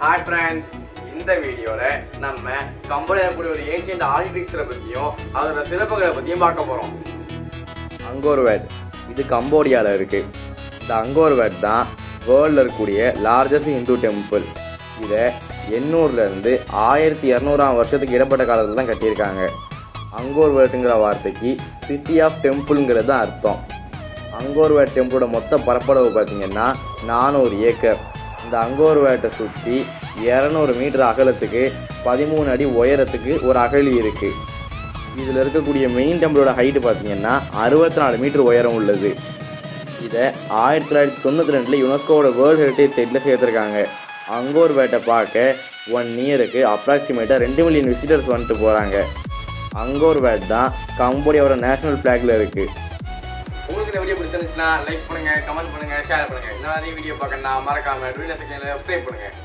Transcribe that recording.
hi friends இந்த வீடியோவில் நம்ம கம்பெனியில் இருக்கக்கூடிய ஒரு ஏன்ஷியன்ட் ஆர்கிடெக்சரை பற்றியும் அதோட சிறப்புகளை பற்றியும் பார்க்க போகிறோம் அங்கோர்வேட் இது கம்போடியாவில் இருக்குது இந்த அங்கோர்வேட் தான் வேர்ல்டில் இருக்கக்கூடிய லார்ஜஸ்ட் இந்து டெம்பிள் இதை எண்ணூறுலேருந்து ஆயிரத்தி இரநூறாம் வருஷத்துக்கு இடப்பட்ட காலத்தில் தான் கட்டியிருக்காங்க அங்கோர்வேட்டுங்கிற வார்த்தைக்கு சிட்டி ஆஃப் டெம்பிள்ங்கிறது தான் அர்த்தம் அங்கோர்வேட் டெம்பிளோட மொத்த பரப்பளவு பார்த்தீங்கன்னா நானூறு ஏக்கர் இந்த அங்கோர்வேட்டை சுற்றி இரநூறு மீட்டர் அகலத்துக்கு பதிமூணு அடி உயரத்துக்கு ஒரு அகழி இருக்குது இதில் இருக்கக்கூடிய மெயின் டெம்பிளோட ஹைட்டு பார்த்தீங்கன்னா அறுபத்தி நாலு மீட்டர் உயரம் உள்ளது இதை ஆயிரத்தி தொள்ளாயிரத்தி தொண்ணூற்றி ரெண்டில் யுனெஸ்கோவோட வேர்ல்டு ஹெரிட்டேஜ் சைட்டில் சேர்த்துருக்காங்க அங்கோர்வேட்டை பார்க்க ஒன் இயருக்கு அப்ராக்சிமேட்டாக ரெண்டு மில்லியன் விசிட்டர்ஸ் வந்துட்டு போகிறாங்க அங்கோர்வேட் தான் கம்போடியாவோட நேஷனல் ஃப்ளாக்ல இருக்குது உங்களுக்கு இந்த வீடியோ பிடிச்சிருந்துச்சுன்னா லைக் பண்ணுங்க கமெண்ட் பண்ணுங்க ஷேர் பண்ணுங்க இந்த மாதிரி வீடியோ பார்க்கணும்னா மறக்காம வீடியோ செகண்ட்ல சப்ஸ்கிரைப் பண்ணுங்க